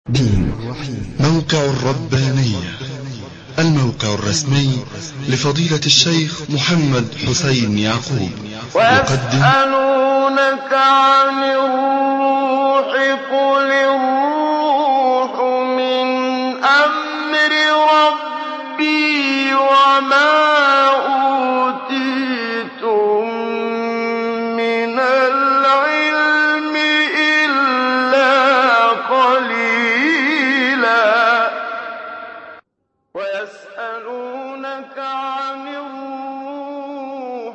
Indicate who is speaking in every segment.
Speaker 1: موقع الربانية الموقع الرسمي لفضيلة الشيخ محمد حسين يعقوب يقدم
Speaker 2: ويسألونك عن الروح قل الروح من أمر ربي وما أوتيتم من العلم إلا قليلا ويسألونك عن الروح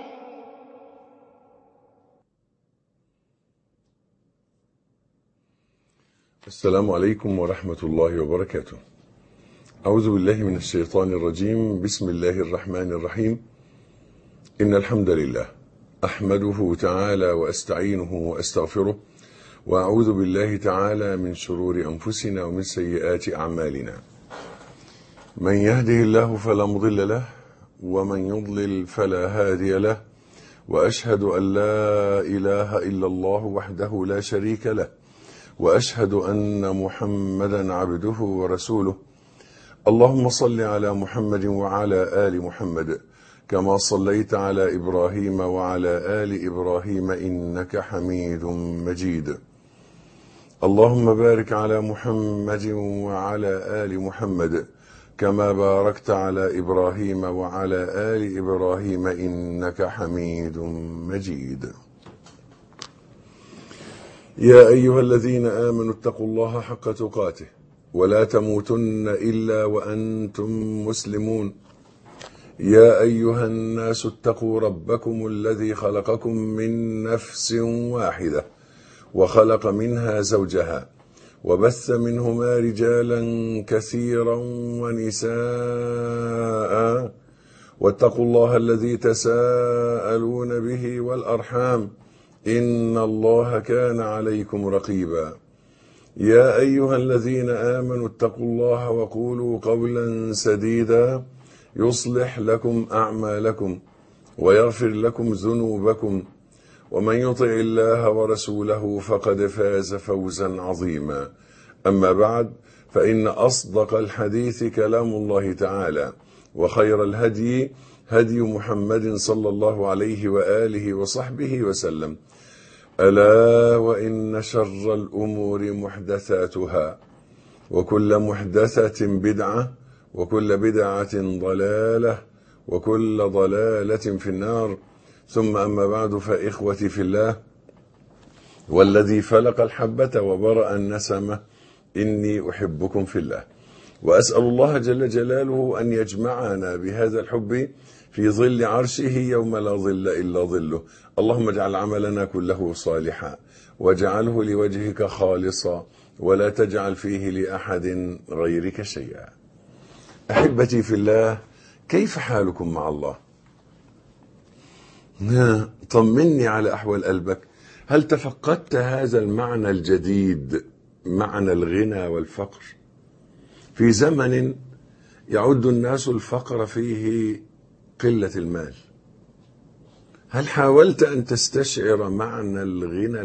Speaker 3: السلام عليكم ورحمة الله وبركاته. أعوذ بالله من الشيطان الرجيم، بسم الله الرحمن الرحيم. إن الحمد لله أحمده تعالى وأستعينه وأستغفره، وأعوذ بالله تعالى من شرور أنفسنا ومن سيئات أعمالنا. من يهده الله فلا مضل له، ومن يضلل فلا هادي له، وأشهد أن لا إله إلا الله وحده لا شريك له. واشهد ان محمدا عبده ورسوله اللهم صل على محمد وعلى ال محمد كما صليت على ابراهيم وعلى ال ابراهيم انك حميد مجيد اللهم بارك على محمد وعلى ال محمد كما باركت على ابراهيم وعلى ال ابراهيم انك حميد مجيد يا ايها الذين امنوا اتقوا الله حق تقاته ولا تموتن الا وانتم مسلمون يا ايها الناس اتقوا ربكم الذي خلقكم من نفس واحده وخلق منها زوجها وبث منهما رجالا كثيرا ونساء واتقوا الله الذي تساءلون به والارحام ان الله كان عليكم رقيبا يا ايها الذين امنوا اتقوا الله وقولوا قولا سديدا يصلح لكم اعمالكم ويغفر لكم ذنوبكم ومن يطع الله ورسوله فقد فاز فوزا عظيما اما بعد فان اصدق الحديث كلام الله تعالى وخير الهدي هدي محمد صلى الله عليه واله وصحبه وسلم الا وان شر الامور محدثاتها وكل محدثه بدعه وكل بدعه ضلاله وكل ضلاله في النار ثم اما بعد فاخوتي في الله والذي فلق الحبه وبرا النسمه اني احبكم في الله واسال الله جل جلاله ان يجمعنا بهذا الحب في ظل عرشه يوم لا ظل الا ظله اللهم اجعل عملنا كله صالحا واجعله لوجهك خالصا ولا تجعل فيه لاحد غيرك شيئا احبتي في الله كيف حالكم مع الله ها، طمني على احوال قلبك هل تفقدت هذا المعنى الجديد معنى الغنى والفقر في زمن يعد الناس الفقر فيه قله المال هل حاولت ان تستشعر معنى الغنى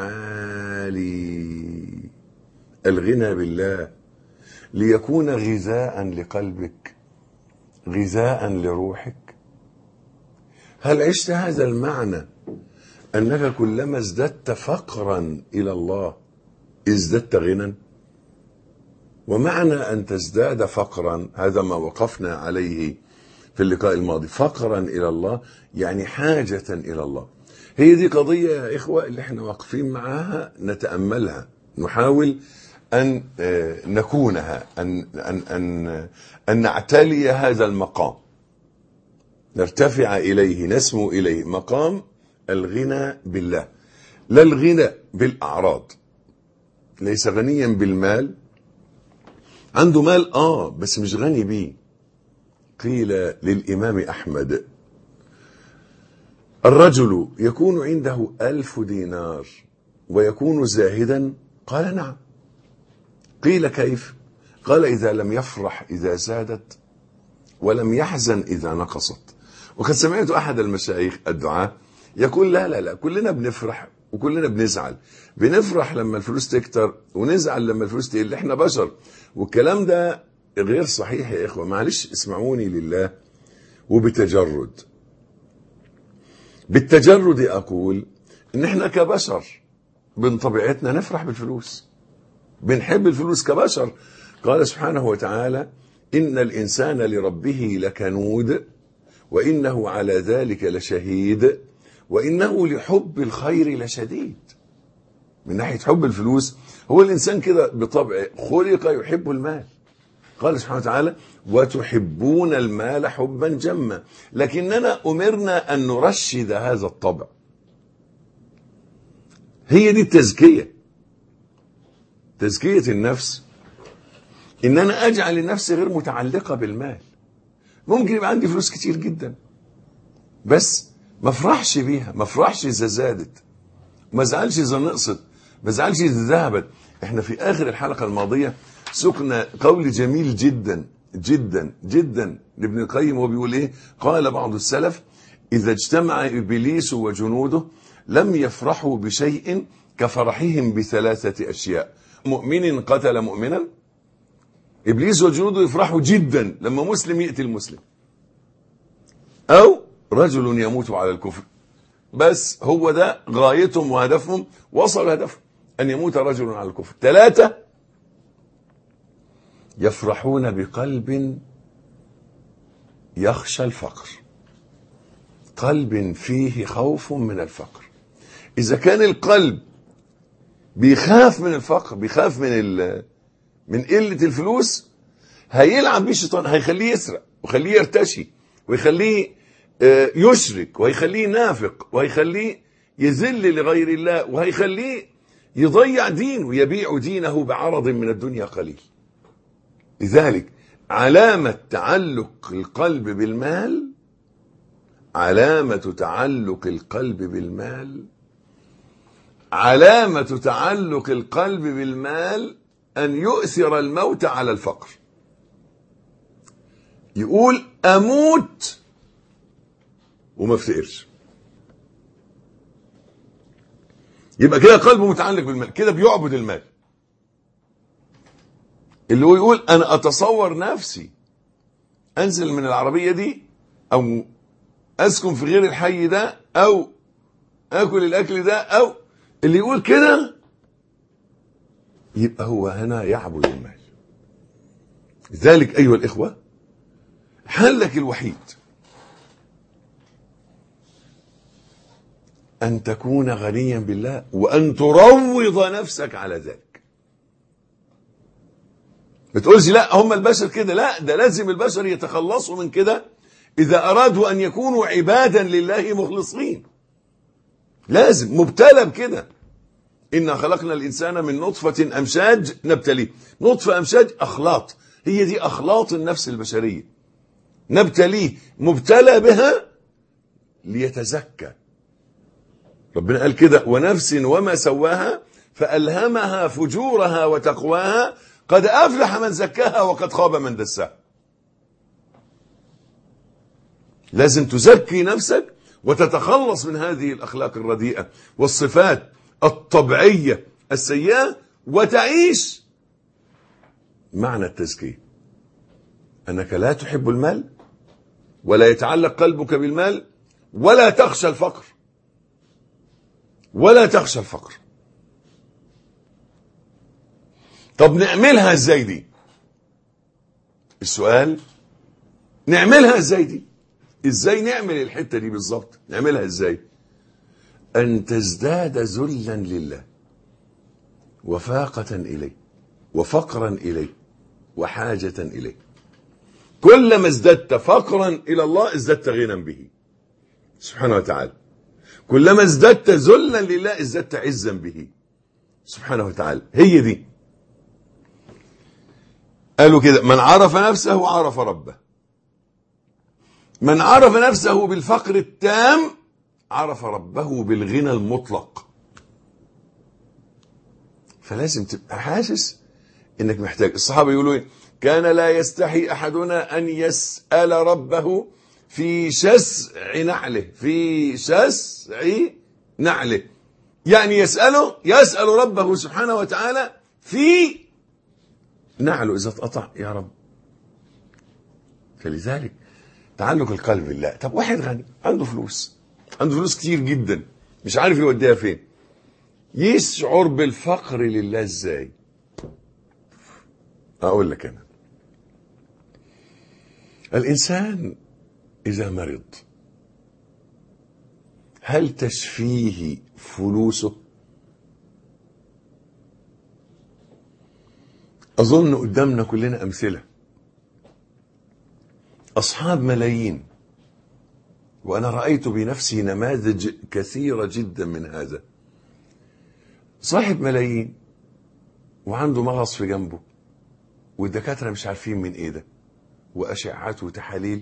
Speaker 3: العالي الغنى بالله ليكون غذاء لقلبك غذاء لروحك هل عشت هذا المعنى انك كلما ازددت فقرا الى الله ازددت غنى ومعنى ان تزداد فقرا هذا ما وقفنا عليه في اللقاء الماضي فقرا الى الله يعني حاجه الى الله هي دي قضيه يا اخوه اللي احنا واقفين معاها نتاملها نحاول ان آه، نكونها ان ان ان ان نعتلي هذا المقام نرتفع اليه نسمو اليه مقام الغنى بالله لا الغنى بالاعراض ليس غنيا بالمال عنده مال اه بس مش غني بيه قيل للامام احمد الرجل يكون عنده الف دينار ويكون زاهدا قال نعم قيل كيف قال اذا لم يفرح اذا زادت ولم يحزن اذا نقصت وقد سمعت احد المشايخ الدعاة يقول لا لا لا كلنا بنفرح وكلنا بنزعل بنفرح لما الفلوس تكتر ونزعل لما الفلوس تقل احنا بشر والكلام ده غير صحيح يا اخوه معلش اسمعوني لله وبتجرد بالتجرد اقول ان احنا كبشر من طبيعتنا نفرح بالفلوس بنحب الفلوس كبشر قال سبحانه وتعالى ان الانسان لربه لكنود وانه على ذلك لشهيد وانه لحب الخير لشديد من ناحيه حب الفلوس هو الانسان كده بطبعه خلق يحب المال قال سبحانه وتعالى وتحبون المال حبا جما لكننا امرنا ان نرشد هذا الطبع هي دي التزكيه تزكيه النفس ان انا اجعل النفس غير متعلقه بالمال ممكن يبقى عندي فلوس كتير جدا بس ما افرحش بيها ما افرحش اذا زادت ما ازعلش اذا نقصت ما ازعلش اذا ذهبت احنا في اخر الحلقه الماضيه سكنا قول جميل جدا جدا جدا لابن القيم وهو بيقول ايه قال بعض السلف اذا اجتمع ابليس وجنوده لم يفرحوا بشيء كفرحهم بثلاثه اشياء مؤمن قتل مؤمنا ابليس وجنوده يفرحوا جدا لما مسلم يقتل مسلم او رجل يموت على الكفر بس هو ده غايتهم وهدفهم وصل هدفهم ان يموت رجل على الكفر ثلاثه يفرحون بقلب يخشى الفقر قلب فيه خوف من الفقر اذا كان القلب بيخاف من الفقر بيخاف من ال من قله الفلوس هيلعب بيه الشيطان هيخليه يسرق ويخليه يرتشي ويخليه آه، يشرك وهيخليه ينافق وهيخليه يذل لغير الله وهيخليه يضيع دينه يبيع دينه بعرض من الدنيا قليل لذلك علامة تعلق القلب بالمال علامة تعلق القلب بالمال علامة تعلق القلب بالمال أن يؤثر الموت على الفقر يقول أموت وما افتقرش يبقى كده قلبه متعلق بالمال كده بيعبد المال اللي هو يقول انا اتصور نفسي انزل من العربيه دي او اسكن في غير الحي ده او اكل الاكل ده او اللي يقول كده يبقى هو هنا يعبد المال لذلك ايها الاخوه حلك الوحيد ان تكون غنيا بالله وان تروض نفسك على ذلك ما تقولش لا هم البشر كده لا ده لازم البشر يتخلصوا من كده اذا ارادوا ان يكونوا عبادا لله مخلصين لازم مبتلى بكده انا خلقنا الانسان من نطفه امشاج نبتليه نطفه امشاج اخلاط هي دي اخلاط النفس البشريه نبتليه مبتلى بها ليتزكى ربنا قال كده ونفس وما سواها فألهمها فجورها وتقواها قد أفلح من زكاها وقد خاب من دساها لازم تزكي نفسك وتتخلص من هذه الأخلاق الرديئة والصفات الطبيعية السيئة وتعيش معنى التزكية أنك لا تحب المال ولا يتعلق قلبك بالمال ولا تخشى الفقر ولا تخشى الفقر طب نعملها ازاي دي السؤال نعملها ازاي دي ازاي نعمل الحتة دي بالظبط نعملها ازاي ان تزداد ذلا لله وفاقة اليه وفقرا اليه وحاجة اليه كلما ازددت فقرا الى الله ازددت غنى به سبحانه وتعالى كلما ازددت ذلا لله ازددت عزا به سبحانه وتعالى هي دي قالوا كده من عرف نفسه عرف ربه من عرف نفسه بالفقر التام عرف ربه بالغنى المطلق فلازم تبقى حاسس انك محتاج الصحابه يقولوا ايه كان لا يستحي احدنا ان يسال ربه في شسع نعله في شسع نعله يعني يسأله يسأل ربه سبحانه وتعالى في نعله إذا اتقطع يا رب فلذلك تعلق القلب بالله طب واحد غني عنده فلوس عنده فلوس كتير جدا مش عارف يوديها فين يشعر بالفقر لله ازاي اقول لك انا الانسان اذا مرض هل تشفيه فلوسه اظن قدامنا كلنا امثله اصحاب ملايين وانا رايت بنفسي نماذج كثيره جدا من هذا صاحب ملايين وعنده مغص في جنبه والدكاتره مش عارفين من ايه ده واشعات وتحاليل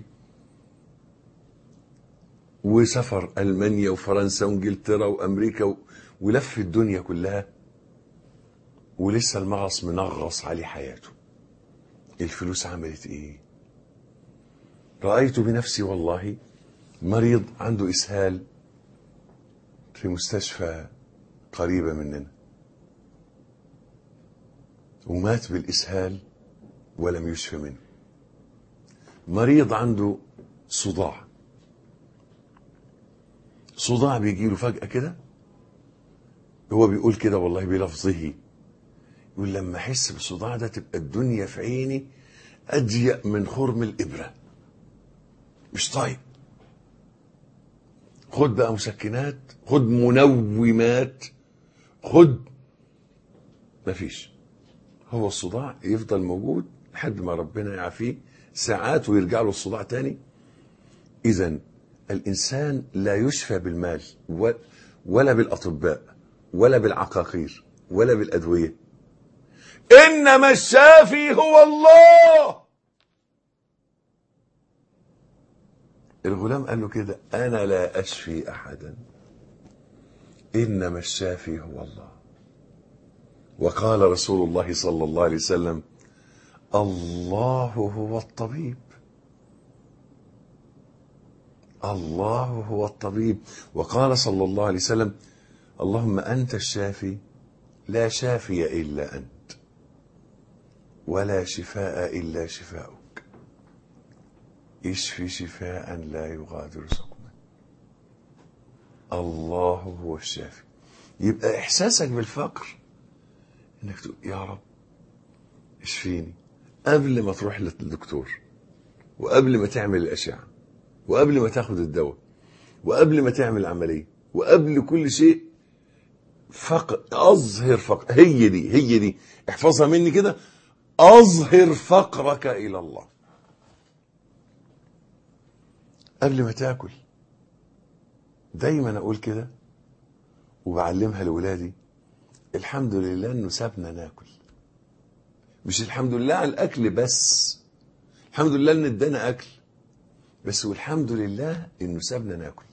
Speaker 3: وسافر المانيا وفرنسا وانجلترا وامريكا و... ولف الدنيا كلها ولسه المغص منغص عليه حياته الفلوس عملت ايه رايت بنفسي والله مريض عنده اسهال في مستشفى قريبه مننا ومات بالاسهال ولم يشفى منه مريض عنده صداع صداع بيجي له فجأة كده هو بيقول كده والله بلفظه يقول لما احس بالصداع ده تبقى الدنيا في عيني اضيق من خرم الابره مش طايق خد بقى مسكنات خد منومات خد مفيش هو الصداع يفضل موجود لحد ما ربنا يعافيه ساعات ويرجع له الصداع تاني اذا الانسان لا يشفى بالمال و- ولا بالاطباء ولا بالعقاقير ولا بالادويه انما الشافي هو الله الغلام قال له كده انا لا اشفي احدا انما الشافي هو الله وقال رسول الله صلى الله عليه وسلم الله هو الطبيب الله هو الطبيب وقال صلى الله عليه وسلم اللهم انت الشافي لا شافي الا انت ولا شفاء الا شفاؤك اشفي شفاء لا يغادر سقما الله هو الشافي يبقى احساسك بالفقر انك تقول يا رب اشفيني قبل ما تروح للدكتور وقبل ما تعمل الاشعه وقبل ما تاخد الدواء وقبل ما تعمل العمليه وقبل كل شيء فقر اظهر فقر هي دي هي دي احفظها مني كده اظهر فقرك الى الله قبل ما تاكل دايما اقول كده وبعلمها لاولادي الحمد لله انه سابنا ناكل مش الحمد لله على الاكل بس الحمد لله ان ادانا اكل بس والحمد لله انه سابنا ناكل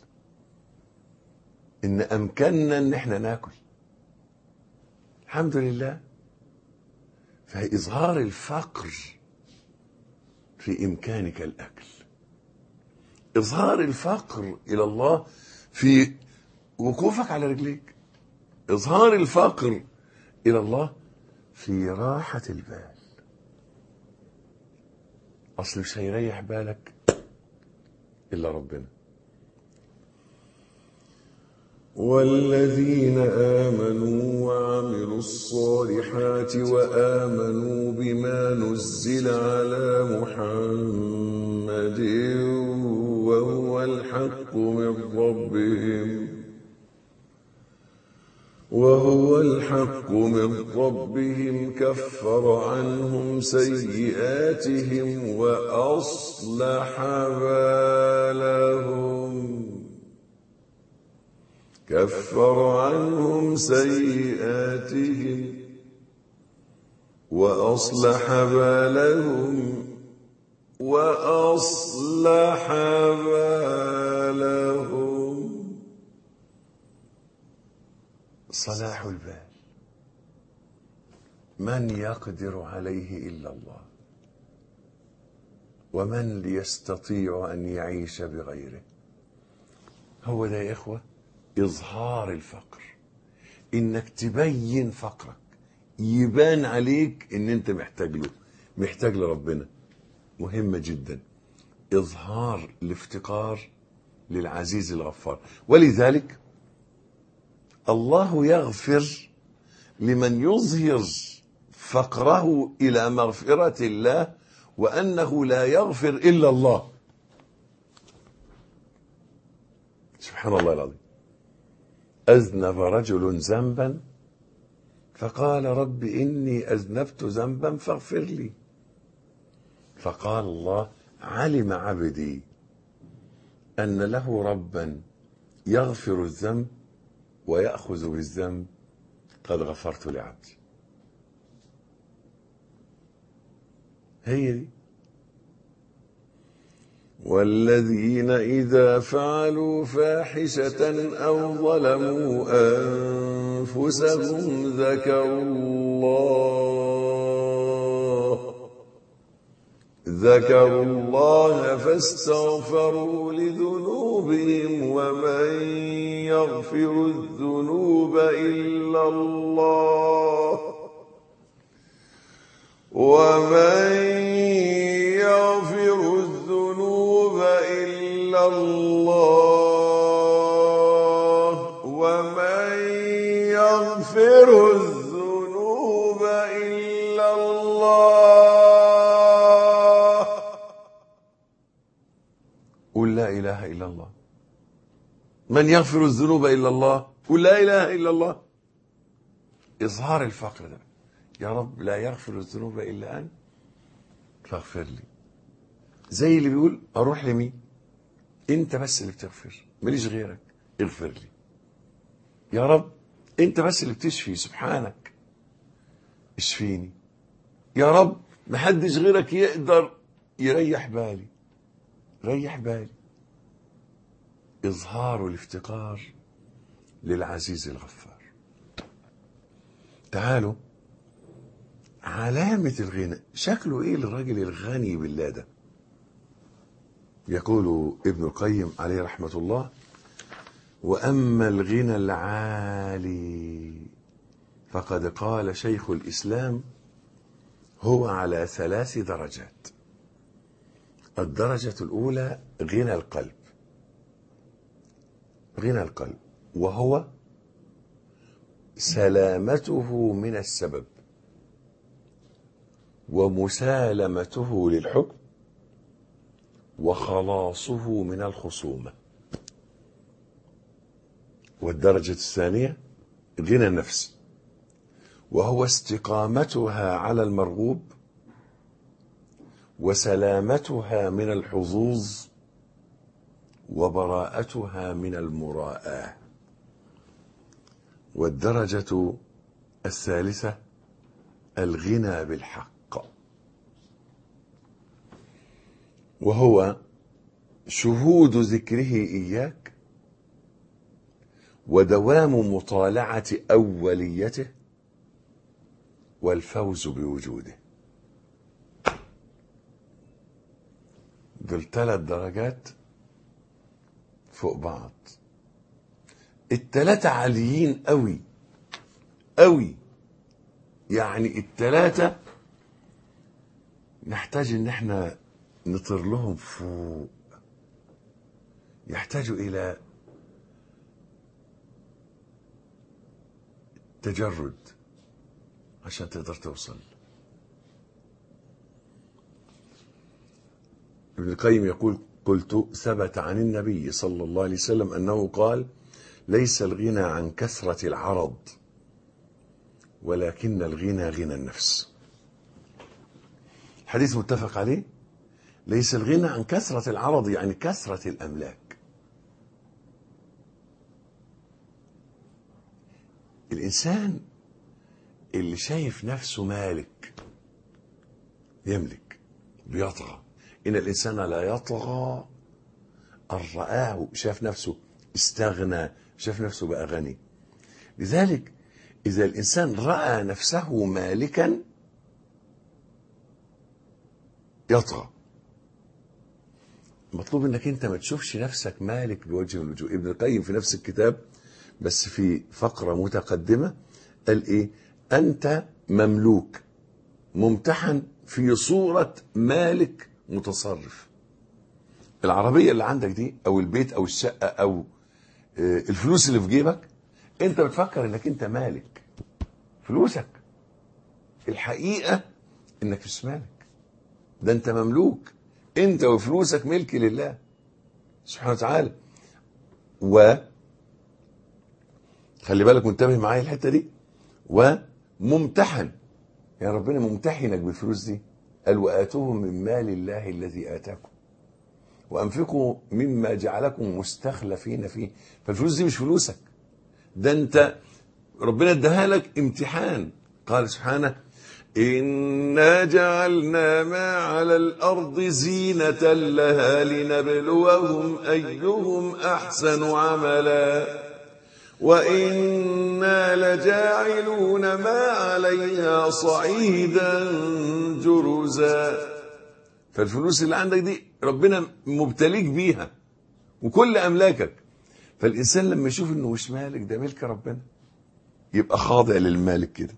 Speaker 3: ان امكننا ان احنا ناكل الحمد لله فإظهار الفقر في إمكانك الأكل إظهار الفقر إلى الله في وقوفك على رجليك إظهار الفقر إلى الله في راحة البال أصل مش هيريح بالك إلا ربنا والذين آمنوا وعملوا الصالحات وآمنوا بما نزل على محمد وهو الحق من ربهم وهو الحق من ربهم كفر عنهم سيئاتهم وأصلح بالهم كفر عنهم سيئاتهم وأصلح بالهم وأصلح بالهم صلاح البال من يقدر عليه إلا الله ومن يستطيع أن يعيش بغيره هو ده يا إخوة إظهار الفقر انك تبين فقرك يبان عليك ان انت محتاج له محتاج لربنا مهمة جدا اظهار الافتقار للعزيز الغفار ولذلك الله يغفر لمن يظهر فقره الى مغفرة الله وانه لا يغفر الا الله سبحان الله العظيم اذنب رجل ذنبا فقال رب اني اذنبت ذنبا فاغفر لي فقال الله علم عبدي ان له ربا يغفر الذنب وياخذ بالذنب قد غفرت لعبدي هي دي والذين إذا فعلوا فاحشة أو ظلموا أنفسهم ذكروا الله ذكروا الله فاستغفروا لذنوبهم ومن يغفر الذنوب إلا الله ومن يغفر الذنوب إلا الله ومن يغفر الذنوب إلا الله قل لا إله إلا الله من يغفر الذنوب إلا الله قل لا إله إلا الله إظهار الفقر ده يا رب لا يغفر الذنوب إلا أنت فاغفر لي زي اللي بيقول أروح لمين أنت بس اللي بتغفر ماليش غيرك اغفر لي يا رب أنت بس اللي بتشفي سبحانك اشفيني يا رب محدش غيرك يقدر يريح بالي ريح بالي إظهار الافتقار للعزيز الغفار تعالوا علامة الغنى شكله ايه الراجل الغني بالله ده يقول ابن القيم عليه رحمة الله وأما الغنى العالي فقد قال شيخ الإسلام هو على ثلاث درجات الدرجة الأولى غنى القلب غنى القلب وهو سلامته من السبب ومسالمته للحكم وخلاصه من الخصومة والدرجة الثانية غنى النفس وهو استقامتها على المرغوب وسلامتها من الحظوظ وبراءتها من المراءة والدرجة الثالثة الغنى بالحق وهو شهود ذكره إياك ودوام مطالعة أوليته والفوز بوجوده دول ثلاث درجات فوق بعض التلاتة عاليين قوي قوي يعني التلاتة نحتاج ان احنا نطر لهم فوق يحتاجوا الى تجرد عشان تقدر توصل ابن القيم يقول قلت ثبت عن النبي صلى الله عليه وسلم انه قال ليس الغنى عن كثره العرض ولكن الغنى غنى النفس حديث متفق عليه ليس الغنى عن كثرة العرض يعني كثرة الأملاك الإنسان اللي شايف نفسه مالك يملك بيطغى إن الإنسان لا يطغى أن رآه شاف نفسه استغنى شاف نفسه بقى غني لذلك إذا الإنسان رأى نفسه مالكا يطغى مطلوب انك انت ما تشوفش نفسك مالك بوجه الوجوه ابن القيم في نفس الكتاب بس في فقرة متقدمة قال ايه انت مملوك ممتحن في صورة مالك متصرف العربية اللي عندك دي او البيت او الشقة او آه، الفلوس اللي في جيبك انت بتفكر انك انت مالك فلوسك الحقيقة انك مش مالك ده انت مملوك انت وفلوسك ملك لله سبحانه وتعالى و خلي بالك منتبه معايا الحته دي وممتحن يا ربنا ممتحنك بالفلوس دي قال واتوهم من مال الله الذي اتاكم وانفقوا مما جعلكم مستخلفين فيه فالفلوس دي مش فلوسك ده انت ربنا اداها لك امتحان قال سبحانه إنا جعلنا ما على الأرض زينة لها لنبلوهم أيهم أحسن عملا وإنا لجاعلون ما عليها صعيدا جرزا فالفلوس اللي عندك دي ربنا مبتليك بيها وكل أملاكك فالإنسان لما يشوف إنه مش مالك ده ملك ربنا يبقى خاضع للمالك كده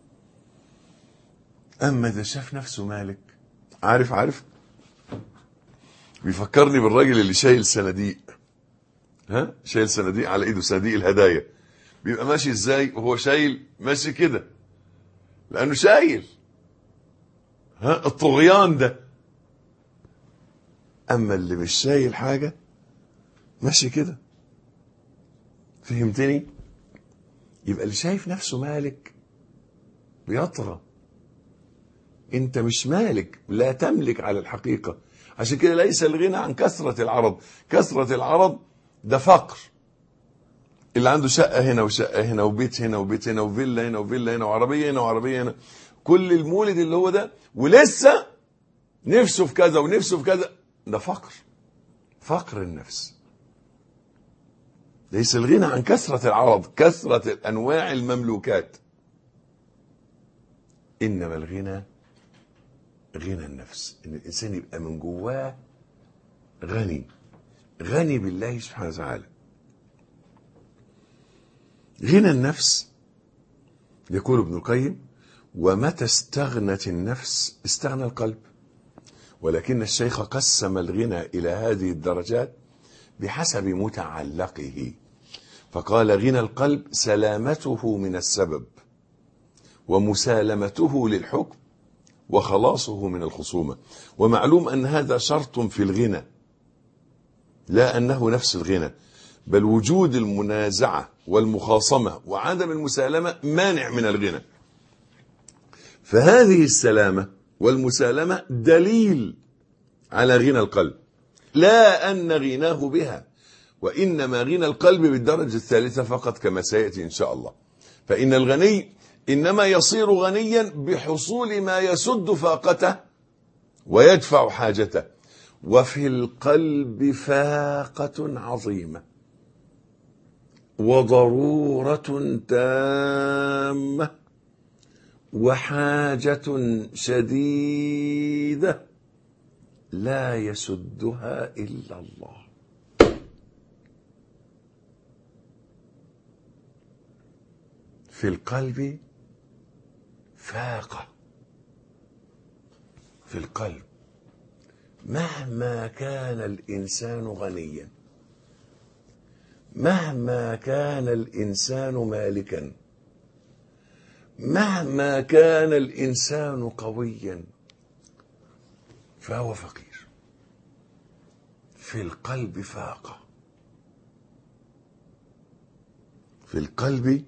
Speaker 3: اما اذا شاف نفسه مالك عارف عارف بيفكرني بالراجل اللي شايل صناديق ها شايل صناديق على ايده صناديق الهدايا بيبقى ماشي ازاي وهو شايل ماشي كده لانه شايل ها الطغيان ده اما اللي مش شايل حاجه ماشي كده فهمتني يبقى اللي شايف نفسه مالك بيطغى انت مش مالك لا تملك على الحقيقة عشان كده ليس الغنى عن كثرة العرض كثرة العرض ده فقر اللي عنده شقة هنا وشقة هنا وبيت هنا وبيت هنا وفيلا هنا وفيلا هنا وعربية هنا وعربية هنا كل المولد اللي هو ده ولسه نفسه في كذا ونفسه في كذا ده فقر فقر النفس ليس الغنى عن كثرة العرض كثرة أنواع المملوكات إنما الغنى غنى النفس ان الانسان يبقى من جواه غني غني بالله سبحانه وتعالى غنى النفس يقول ابن القيم ومتى استغنت النفس استغنى القلب ولكن الشيخ قسم الغنى الى هذه الدرجات بحسب متعلقه فقال غنى القلب سلامته من السبب ومسالمته للحكم وخلاصه من الخصومة ومعلوم أن هذا شرط في الغنى لا أنه نفس الغنى بل وجود المنازعة والمخاصمة وعدم المسالمة مانع من الغنى فهذه السلامة والمسالمة دليل على غنى القلب لا أن غناه بها وإنما غنى القلب بالدرجة الثالثة فقط كما سيأتي إن شاء الله فإن الغني إنما يصير غنيا بحصول ما يسد فاقته ويدفع حاجته وفي القلب فاقة عظيمة وضرورة تامة وحاجة شديدة لا يسدها إلا الله في القلب فاقة في القلب مهما كان الإنسان غنيا مهما كان الإنسان مالكا مهما كان الإنسان قويا فهو فقير في القلب فاقة في القلب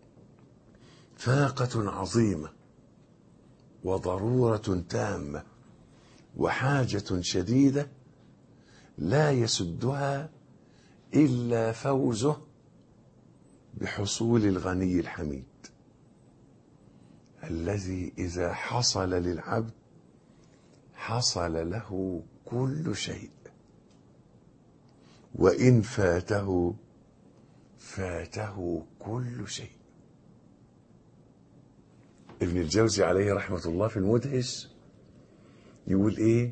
Speaker 3: فاقة عظيمة وضرورة تامة وحاجة شديدة لا يسدها إلا فوزه بحصول الغني الحميد الذي إذا حصل للعبد حصل له كل شيء وإن فاته فاته كل شيء ابن الجوزي عليه رحمة الله في المدهش يقول ايه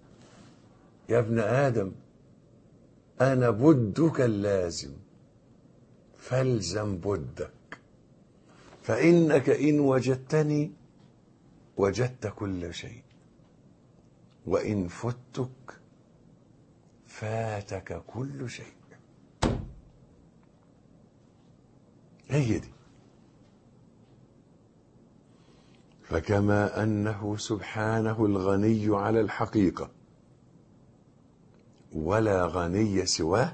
Speaker 3: يا ابن آدم أنا بدك اللازم فالزم بدك فإنك إن وجدتني وجدت كل شيء وإن فتك فاتك كل شيء هي دي فكما أنه سبحانه الغني على الحقيقة ولا غني سواه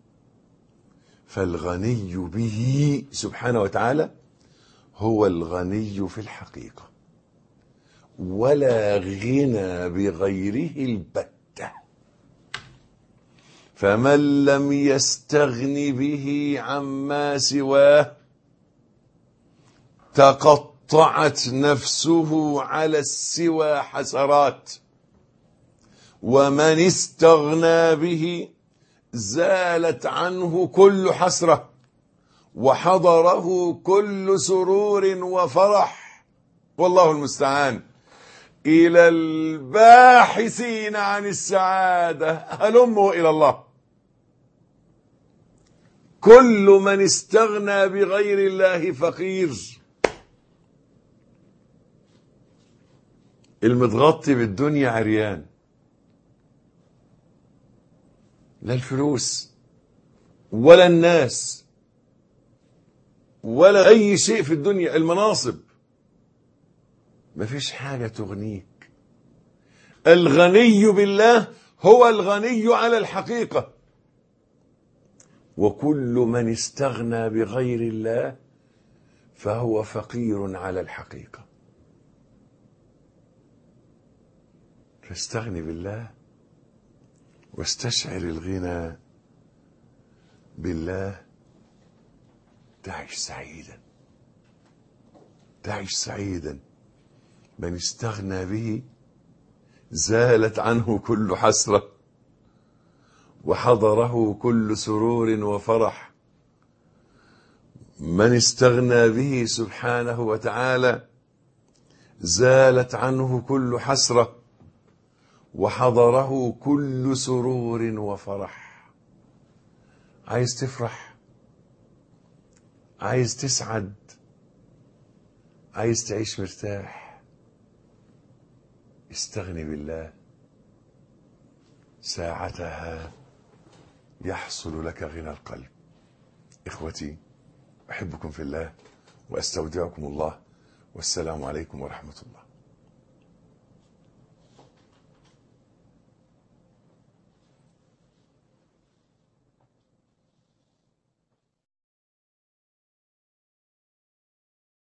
Speaker 3: فالغني به سبحانه وتعالى هو الغني في الحقيقة ولا غنى بغيره البتة فمن لم يستغن به عما سواه تقطعت نفسه على السوى حسرات ومن استغنى به زالت عنه كل حسره وحضره كل سرور وفرح والله المستعان الى الباحثين عن السعاده هلموا الى الله كل من استغنى بغير الله فقير المتغطي بالدنيا عريان لا الفلوس ولا الناس ولا اي شيء في الدنيا المناصب مفيش حاجه تغنيك الغني بالله هو الغني على الحقيقه وكل من استغنى بغير الله فهو فقير على الحقيقه فاستغني بالله واستشعر الغنى بالله تعش سعيدا تعش سعيدا من استغنى به زالت عنه كل حسره وحضره كل سرور وفرح من استغنى به سبحانه وتعالى زالت عنه كل حسره وحضره كل سرور وفرح عايز تفرح عايز تسعد عايز تعيش مرتاح استغني بالله ساعتها يحصل لك غنى القلب اخوتي احبكم في الله واستودعكم الله والسلام عليكم ورحمه الله